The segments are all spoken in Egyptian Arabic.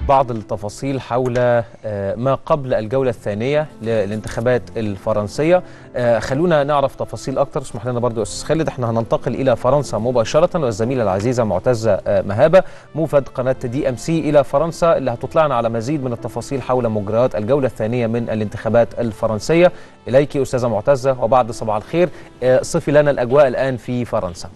بعض التفاصيل حول ما قبل الجولة الثانية للانتخابات الفرنسية خلونا نعرف تفاصيل أكتر اسمح لنا برضو أستاذ خالد احنا هننتقل إلى فرنسا مباشرة والزميلة العزيزة معتزة مهابة موفد قناة دي أم سي إلى فرنسا اللي هتطلعنا على مزيد من التفاصيل حول مجريات الجولة الثانية من الانتخابات الفرنسية إليك أستاذة معتزة وبعد صباح الخير صفي لنا الأجواء الآن في فرنسا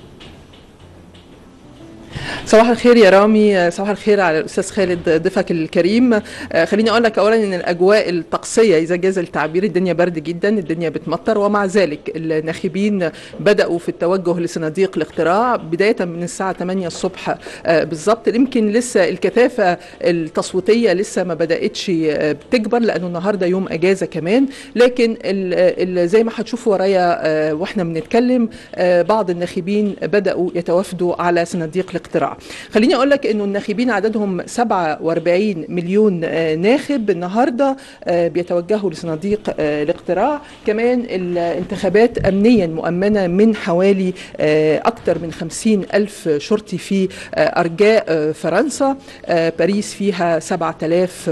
صباح الخير يا رامي صباح الخير على الاستاذ خالد ضيفك الكريم خليني اقول لك اولا ان الاجواء الطقسيه اذا جاز التعبير الدنيا برد جدا الدنيا بتمطر ومع ذلك الناخبين بداوا في التوجه لصناديق الاقتراع بدايه من الساعه 8 الصبح بالظبط يمكن لسه الكثافه التصويتيه لسه ما بداتش بتكبر لانه النهارده يوم اجازه كمان لكن ال ال زي ما هتشوفوا ورايا واحنا بنتكلم بعض الناخبين بداوا يتوافدوا على صناديق الاقتراع خليني اقول لك انه الناخبين عددهم 47 مليون ناخب النهارده بيتوجهوا لصناديق الاقتراع كمان الانتخابات امنيا مؤمنه من حوالي اكثر من 50 الف شرطي في ارجاء فرنسا باريس فيها 7000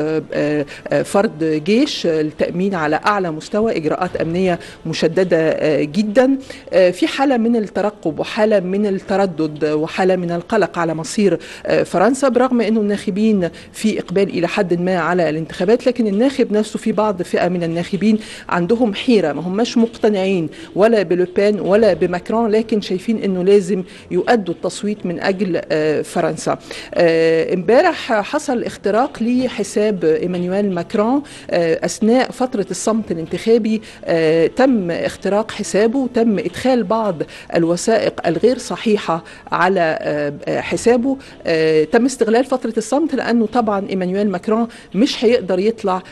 فرد جيش للتامين على اعلى مستوى اجراءات امنيه مشدده جدا في حاله من الترقب وحاله من التردد وحاله من القلق على مصير فرنسا برغم انه الناخبين في اقبال الى حد ما على الانتخابات لكن الناخب نفسه في بعض فئه من الناخبين عندهم حيره ما هماش مقتنعين ولا بلوبان ولا بماكرون لكن شايفين انه لازم يؤدوا التصويت من اجل فرنسا امبارح حصل اختراق لحساب ايمانويل ماكرون اثناء فتره الصمت الانتخابي تم اختراق حسابه تم ادخال بعض الوثائق الغير صحيحه على حسابه تم استغلال فتره الصمت لانه طبعا ايمانويل ماكرون مش هيقدر يطلع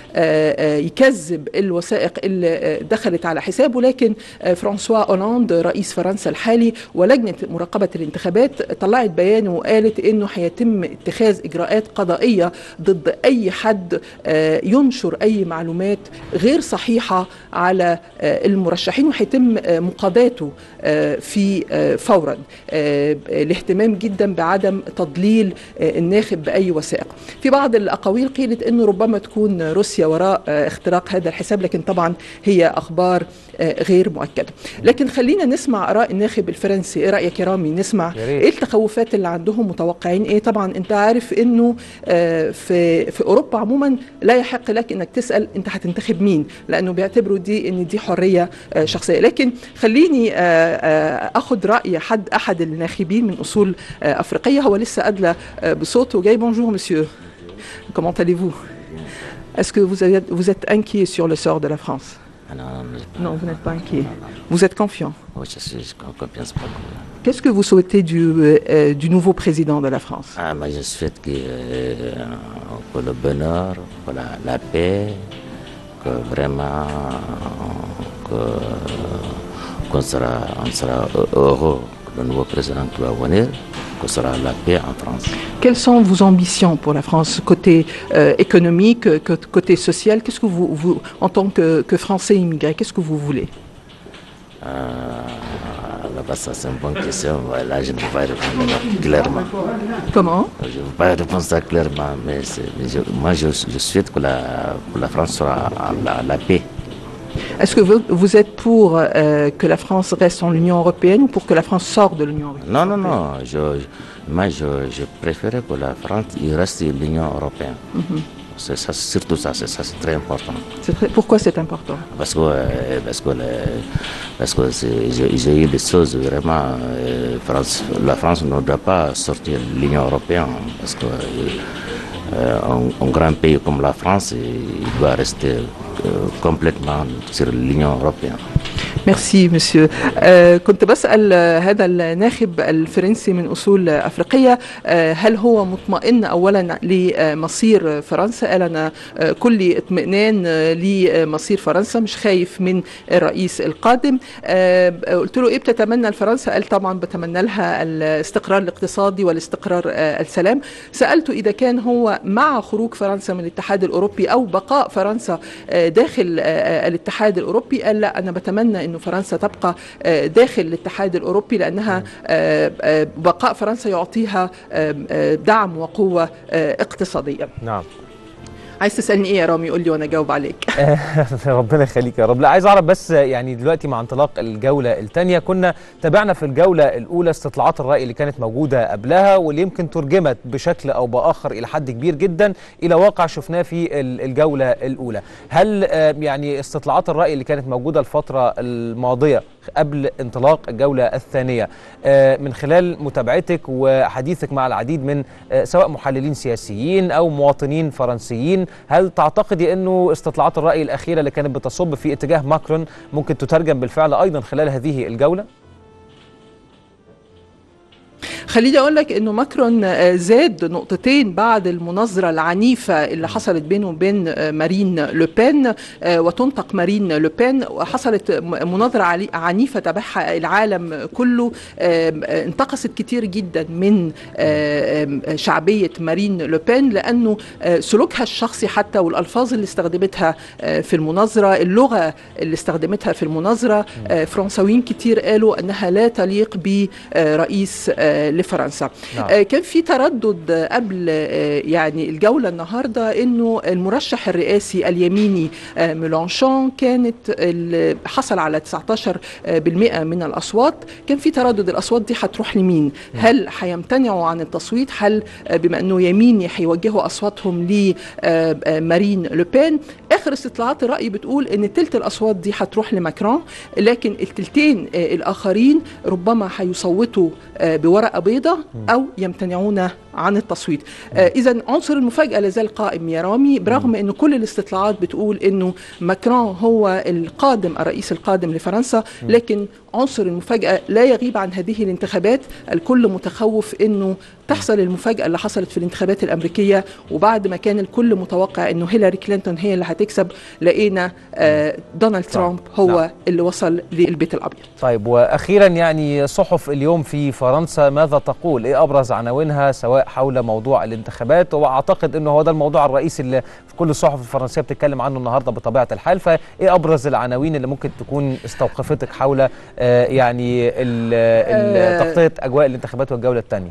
يكذب الوثائق اللي دخلت على حسابه لكن فرانسوا اولاند رئيس فرنسا الحالي ولجنه مراقبه الانتخابات طلعت بيان وقالت انه هيتم اتخاذ اجراءات قضائيه ضد اي حد ينشر اي معلومات غير صحيحه على المرشحين وهيتم مقاضاته في فورا الاهتمام جدا بعدم تضليل الناخب باي وثائق. في بعض الاقاويل قيلت انه ربما تكون روسيا وراء اختراق هذا الحساب لكن طبعا هي اخبار غير مؤكده. لكن خلينا نسمع اراء الناخب الفرنسي، ايه رايك يا رامي؟ نسمع ايه التخوفات اللي عندهم متوقعين ايه؟ طبعا انت عارف انه في في اوروبا عموما لا يحق لك انك تسال انت هتنتخب مين؟ لانه بيعتبروا دي ان دي حريه شخصيه، لكن خليني اخذ راي حد احد الناخبين من اصول افريقيه هو لسه ادلى بصوته جاي بونجور مسيو comment allez-vous est-ce que vous êtes, vous êtes inquiet sur le sort de la France non, non, vous n'êtes pas inquiet. Vous êtes confiant Oui, je suis confiant. Qu'est-ce que vous souhaitez du, euh, du nouveau président de la France ah, moi, Je souhaite que, euh, pour le bonheur, pour la, la paix, que vraiment qu'on sera, on sera heureux le nouveau président qui va venir, que sera la paix en France. Quelles sont vos ambitions pour la France, côté euh, économique, côté social Qu'est-ce que vous, vous en tant que, que, Français immigré, qu'est-ce que vous voulez euh, là ça c'est une bonne question. Là, je ne peux pas répondre clairement. Comment Je ne peux pas répondre ça clairement, mais, mais je, moi, je, je, souhaite que la, que la France soit la, la paix. Est-ce que vous, vous, êtes pour euh, que la France reste en l'Union européenne ou pour que la France sorte de l'Union européenne Non, non, non. Je, moi, je, je préférais que la France il reste l'Union européenne. Mm -hmm. C'est ça, surtout ça, c'est ça, c'est très important. Très, pourquoi c'est important Parce que, euh, parce que, le, parce que j'ai eu des choses vraiment. Euh, France, la France ne doit pas sortir de l'Union européenne parce que un, un, grand pays comme la France, il doit rester complètement sur l'Union européenne. ميرسي مسيو كنت بسأل هذا الناخب الفرنسي من أصول أفريقية هل هو مطمئن أولا لمصير فرنسا قال أنا كل اطمئنان لمصير فرنسا مش خايف من الرئيس القادم قلت له إيه بتتمنى لفرنسا قال طبعا بتمنى لها الاستقرار الاقتصادي والاستقرار السلام سألته إذا كان هو مع خروج فرنسا من الاتحاد الأوروبي أو بقاء فرنسا داخل الاتحاد الأوروبي قال لا أنا بتمنى انه فرنسا تبقى آه، داخل الاتحاد الاوروبي لانها آه، آه، بقاء فرنسا يعطيها آه، آه، دعم وقوه آه، اقتصاديه نعم عايز تسالني ايه يا رامي قول لي وانا اجاوب عليك ربنا يخليك يا رب لا عايز اعرف بس يعني دلوقتي مع انطلاق الجوله الثانيه كنا تابعنا في الجوله الاولى استطلاعات الراي اللي كانت موجوده قبلها واللي يمكن ترجمت بشكل او باخر الى حد كبير جدا الى واقع شفناه في ال- الجوله الاولى هل آه، يعني استطلاعات الراي اللي كانت موجوده الفتره الماضيه قبل انطلاق الجوله الثانيه آه، من خلال متابعتك وحديثك مع العديد من آه، سواء محللين سياسيين او مواطنين فرنسيين هل تعتقدي انه استطلاعات الراي الاخيره اللي كانت بتصب في اتجاه ماكرون ممكن تترجم بالفعل ايضا خلال هذه الجوله خليني اقول لك انه ماكرون آه، زاد نقطتين بعد المناظره العنيفه اللي حصلت بينه وبين آه، مارين لوبين آه، وتنطق مارين لوبين وحصلت م- مناظره علي- عنيفه تابعها العالم كله آم، آه، انتقصت كتير جدا من آه، آم، شعبيه مارين لوبين لانه آه، سلوكها الشخصي حتى والالفاظ اللي استخدمتها آه، في المناظره اللغه اللي استخدمتها في المناظره آه، فرنساويين كتير قالوا انها لا تليق برئيس آه، لفرنسا نعم. آه، كان في تردد آه، قبل آه، يعني الجوله النهارده انه المرشح الرئاسي اليميني آه، ميلانشون كانت ال- حصل على 19% من الاصوات كان في تردد الاصوات دي هتروح لمين هل هيمتنعوا عن التصويت هل آه، بما انه يميني هيوجهوا اصواتهم لمارين لوبين اخر استطلاعات الراي بتقول ان تلت الاصوات دي هتروح لماكرون لكن التلتين آه، الاخرين ربما هيصوتوا آه، بورقه بيضاء او يمتنعون عن التصويت اذا عنصر المفاجاه لازال قائم يا رامي برغم انه كل الاستطلاعات بتقول انه ماكرون هو القادم الرئيس القادم لفرنسا لكن عنصر المفاجاه لا يغيب عن هذه الانتخابات الكل متخوف انه تحصل المفاجاه اللي حصلت في الانتخابات الامريكيه وبعد ما كان الكل متوقع انه هيلاري كلينتون هي اللي هتكسب لقينا آه، دونالد ترامب هو نعم. اللي وصل للبيت الابيض طيب واخيرا يعني صحف اليوم في فرنسا ماذا تقول ايه ابرز عناوينها سواء حول موضوع الانتخابات واعتقد انه هو ده الموضوع الرئيسي اللي في كل الصحف الفرنسيه بتتكلم عنه النهارده بطبيعه الحال فايه ابرز العناوين اللي ممكن تكون استوقفتك حول آه، يعني ال- ال- آه. تغطيه اجواء الانتخابات والجوله الثانيه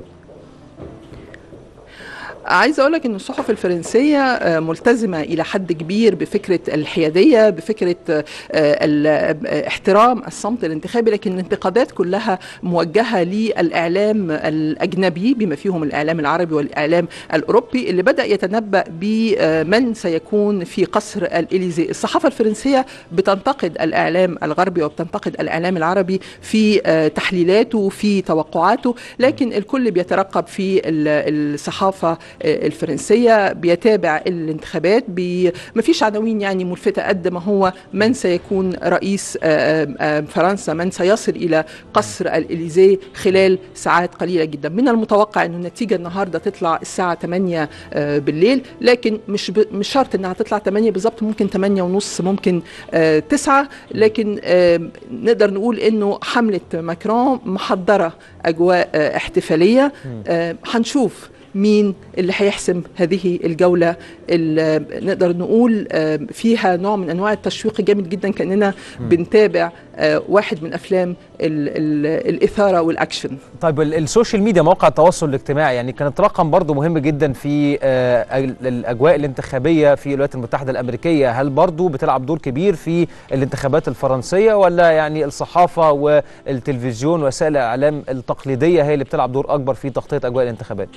عايزه اقول لك ان الصحف الفرنسيه آه، ملتزمه الى حد كبير بفكره الحياديه بفكره آه، ال- آه، احترام الصمت الانتخابي لكن الانتقادات كلها موجهه للاعلام الاجنبي بما فيهم الاعلام العربي والاعلام الاوروبي اللي بدا يتنبا بمن سيكون في قصر الاليزي الصحافه الفرنسيه بتنتقد الاعلام الغربي وبتنتقد الاعلام العربي في آه، تحليلاته وفي توقعاته لكن الكل بيترقب في ال- الصحافه آه، الفرنسيه بيتابع الانتخابات بي ما فيش عناوين يعني ملفته قد ما هو من سيكون رئيس آه، آه، فرنسا من سيصل الى قصر الاليزيه خلال ساعات قليله جدا من المتوقع انه النتيجه النهارده تطلع الساعه 8 آه، بالليل لكن مش ب... مش شرط انها تطلع 8 بالظبط ممكن 8 ونص ممكن آه، 9 لكن آه، نقدر نقول انه حمله ماكرون محضره اجواء آه، احتفاليه آه، هنشوف مين اللي هيحسم هذه الجولة اللي نقدر نقول آه، فيها نوع من أنواع التشويق جامد جدا كأننا بنتابع آه، واحد من أفلام ال- ال- الإثارة والأكشن طيب ال- السوشيال ميديا مواقع التواصل الاجتماعي يعني كانت رقم برضو مهم جدا في آه، ال- الاجواء الانتخابيه في الولايات المتحده الامريكيه هل برضو بتلعب دور كبير في الانتخابات الفرنسيه ولا يعني الصحافه والتلفزيون وسائل الاعلام التقليديه هي اللي بتلعب دور اكبر في تغطيه اجواء الانتخابات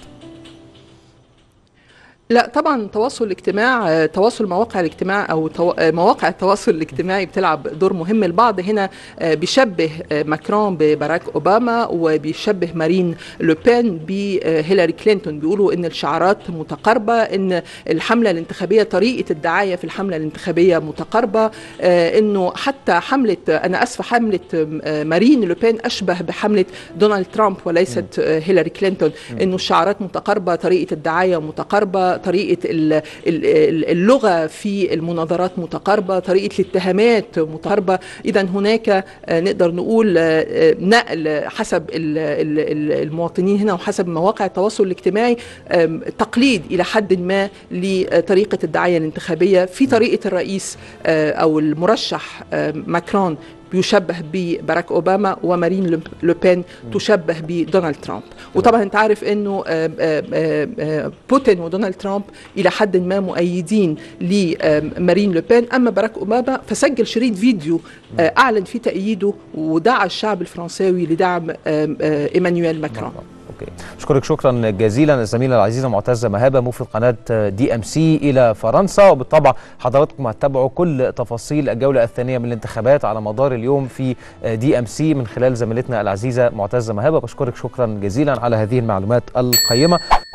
لا طبعا تواصل الاجتماع آه، تواصل مواقع الاجتماع او تو- آه، مواقع التواصل الاجتماعي بتلعب دور مهم البعض هنا آه، بيشبه آه، ماكرون بباراك اوباما وبيشبه مارين لوبين بهيلاري كلينتون بيقولوا ان الشعارات متقاربه ان الحمله الانتخابيه طريقه الدعايه في الحمله الانتخابيه متقاربه آه، انه حتى حمله انا اسفه حمله آه، مارين لوبين اشبه بحمله دونالد ترامب وليست آه، هيلاري كلينتون انه الشعارات متقاربه طريقه الدعايه متقاربه طريقه ال- ال- ال- اللغه في المناظرات متقاربه طريقه الاتهامات متقاربه اذا هناك آه، نقدر نقول آه، آه، نقل حسب ال- ال- ال- المواطنين هنا وحسب مواقع التواصل الاجتماعي آم، تقليد الى حد ما لطريقه الدعايه الانتخابيه في طريقه الرئيس آه، او المرشح آه، ماكرون بيشبه بباراك اوباما ومارين لو- لوبين تشبه بدونالد ترامب وطبعا انت عارف انه آه، آه، آه، آه، بوتين ودونالد ترامب الى حد ما مؤيدين لمارين لوبين اما باراك اوباما فسجل شريط فيديو آه، اعلن فيه تأييده ودعا الشعب الفرنساوي لدعم آه، آه، ايمانويل ماكرون اوكي اشكرك شكرا جزيلا الزميله العزيزه معتزه مهابه مفيد قناه دي ام سي الى فرنسا وبالطبع حضراتكم هتتابعوا كل تفاصيل الجوله الثانيه من الانتخابات على مدار اليوم في دي ام سي من خلال زميلتنا العزيزه معتزه مهابه بشكرك شكرا جزيلا على هذه المعلومات القيمه